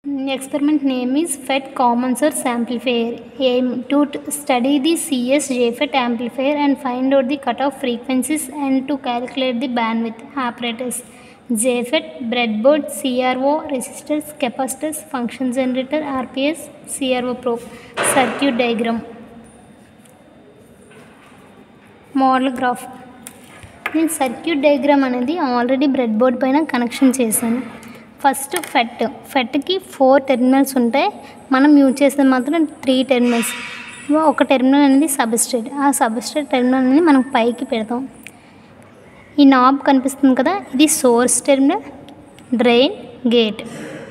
Experiment name is FET common source amplifier. Aim to t- study the CS JFET amplifier and find out the cutoff frequencies and to calculate the bandwidth apparatus. JFET, breadboard, CRO, resistors, capacitors, function generator, RPS, CRO probe, circuit diagram. Model graph నేను circuit diagram అనేది already bread board పైన connection చేశాను first FET ఫెట్కి four terminals ఉంటాయి మనం use చేసేది మాత్రం three terminals ఒక టెర్మినల్ అనేది సబ్స్ట్రేట్ ఆ సబ్స్ట్రేట్ టెర్మినల్ అనేది మనం పైకి పెడతాం ఈ నాబ్ కనిపిస్తుంది కదా ఇది సోర్స్ టెర్మినల్ డ్రైన్ గేట్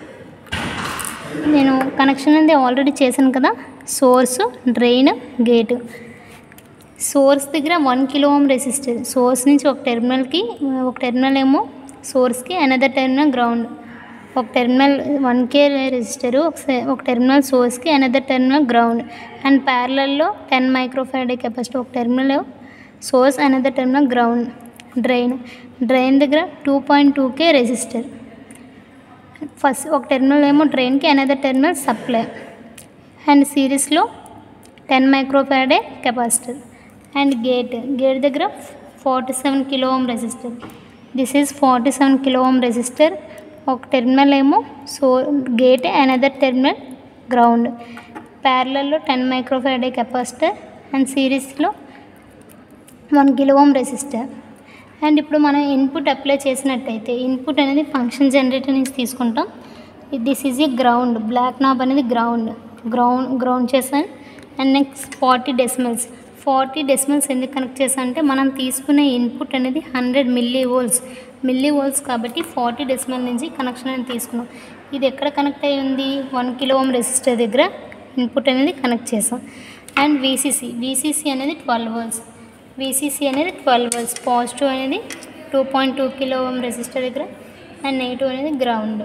నేను కనెక్షన్ అనేది ఆల్రెడీ చేశాను కదా సోర్స్ డ్రైన్ గేట్ సోర్స్ దగ్గర one kilo ohm resistor source నుంచి ఒక టెర్మినల్కి ఒక టెర్మినల్ ఏమో సోర్స్కి అనదర్ టెర్మినల్ గ్రౌండ్ ఒక టెర్మినల్ వన్ కే రెసిస్టర్ ఒక సే- ఒక టెర్మినల్ సోర్స్కి అనదర్ టెర్మినల్ గ్రౌండ్ అండ్ ప్యారలల్లో టెన్ మైక్రోఫారడే కెపాసిటీ ఒక terminal source another terminal ground drain drain దగ్గర two point two K resistor first ఒక టెర్మినల్ ఏమో డ్రైన్కి అనదర్ టెర్మినల్ సప్లై అండ్ సిరీస్లో ten microfarad capacitor and gate gate దగ్గర forty seven kilo ohm resistor this is forty seven kilo ohm resistor ఒక terminal ఏమో so gate another terminal ground ప్యారలల్లో ten microfarad capacitor and సిరీస్లో one kilo ohm resistor and ఇప్పుడు మనం input apply చేసినట్టయితే input అనేది function generator నుంచి తీసుకుంటాం this is a ground black knob అనేది గ్రౌండ్ గ్రౌండ్ గ్రౌండ్ చేశాను and next forty decimals forty decimals ఎందుకు కనెక్ట్ చేశాను అంటే మనం తీసుకునే ఇన్పుట్ అనేది hundred milli volts milli volts కాబట్టి ఫార్టీ డెసిమల్ నుంచి కనెక్షన్ అనేది తీసుకున్నాం ఇది ఎక్కడ కనెక్ట్ అయి ఉంది వన్ కిలో ఓమ్ రెసిస్టర్ దగ్గర ఇన్పుట్ అనేది కనెక్ట్ చేసాం అండ్ వీసీసీ వీసీసీ అనేది ట్వెల్వ్ వోల్స్ వీసీసీ అనేది ట్వెల్వ్ వోల్స్ పాజిటివ్ అనేది two point two kilo ohm resistor దగ్గర అండ్ నెగిటివ్ అనేది గ్రౌండ్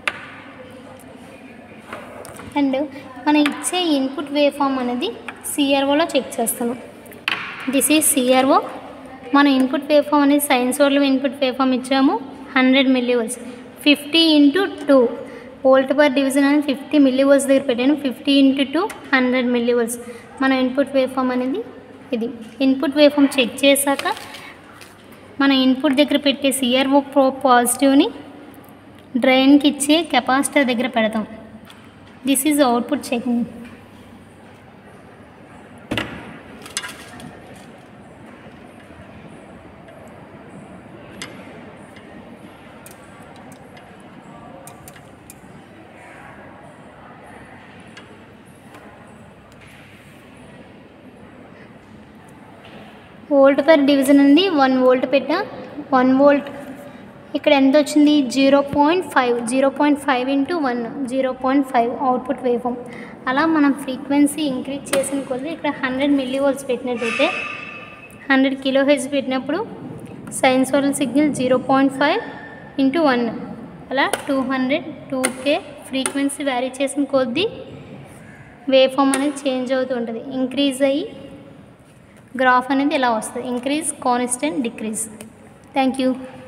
అండ్ మనం ఇచ్చే ఇన్పుట్ వేవ్ ఫామ్ అనేది సిఆర్ఓలో చెక్ చేస్తాను దిస్ ఈజ్ సిఆర్ఓ మన ఇన్పుట్ వేవ్ ఫామ్ అనేది సైన్స్ వాళ్ళు ఇన్పుట్ వేవ్ ఫామ్ ఇచ్చాము hundred milli volts fifty into two volt per division అనేది ఫిఫ్టీ మిల్లీ వోల్స్ దగ్గర పెట్టాను fifty into two hundred milli volts మన ఇన్పుట్ వేవ్ ఫామ్ అనేది ఇది ఇన్పుట్ వేవ్ ఫామ్ చెక్ చేశాక మన ఇన్పుట్ దగ్గర పెట్టే సిఆర్ఓ ప్రో పాజిటివ్ని డ్రైన్కి ఇచ్చే కెపాసిటర్ దగ్గర పెడతాం this is output checking volt per division ఉంది వన్ వోల్ట్ పెట్టా వన్ వోల్ట్ ఇక్కడ ఎంత వచ్చింది zero point five zero point five into one zero point five output wave అలా మనం ఫ్రీక్వెన్సీ ఇంక్రీజ్ చేసిన కొద్దీ ఇక్కడ హండ్రెడ్ మిల్లీ వోల్ట్స్ పెట్టినట్టయితే హండ్రెడ్ కిలో హెచ్ పెట్టినప్పుడు సైన్స్ వాళ్ళ signal zero point five into one అలా two hundred two K frequency vary చేసిన కొద్దీ వేవ్ ఫామ్ అనేది చేంజ్ అవుతూ ఉంటుంది ఇంక్రీజ్ అయ్యి గ్రాఫ్ అనేది ఇలా వస్తుంది increase constant decrease thank you